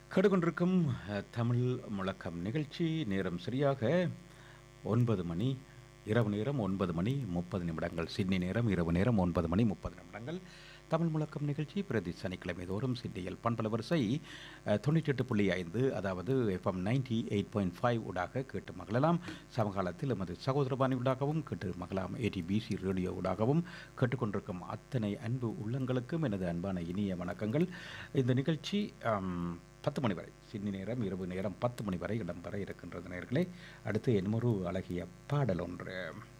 கடுகொண்டிருக்கும் அஹ், தமிழ் முழக்கம் நிகழ்ச்சி நேரம் சரியாக ஒன்பது மணி இரவு நேரம் ஒன்பது மணி முப்பது நிமிடங்கள் சிட்னி நேரம் இரவு நேரம் ஒன்பது மணி முப்பது நிமிடங்கள் தமிழ் முழக்கம் நிகழ்ச்சி பிரதி சனிக்கிழமை தோறும் சிட்னியில் பண்பல வரிசை அஹ், தொண்ணூற்றி எட்டு புள்ளி ஐந்து அதாவது FM ninety eight point five ஊடாக கேட்டு மகளலாம் சமகாலத்தில் எமது சகோதரபாணி ஊடாகவும் கேட்டு மகளலாம் ஏடிபிசி ரேடியோ ஊடாகவும் கேட்டுக்கொண்டிருக்கும் அத்தனை அன்பு உள்ளங்களுக்கும் எனது அன்பான இனிய வணக்கங்கள் இந்த நிகழ்ச்சி ஆம், பத்து மணி வரை சின்னி நேரம் இரவு நேரம் பத்து மணி வரை இடம்பெற இருக்கின்றது நேர்களே அடுத்து என்னமொரு அழகிய பாடல் ஒன்று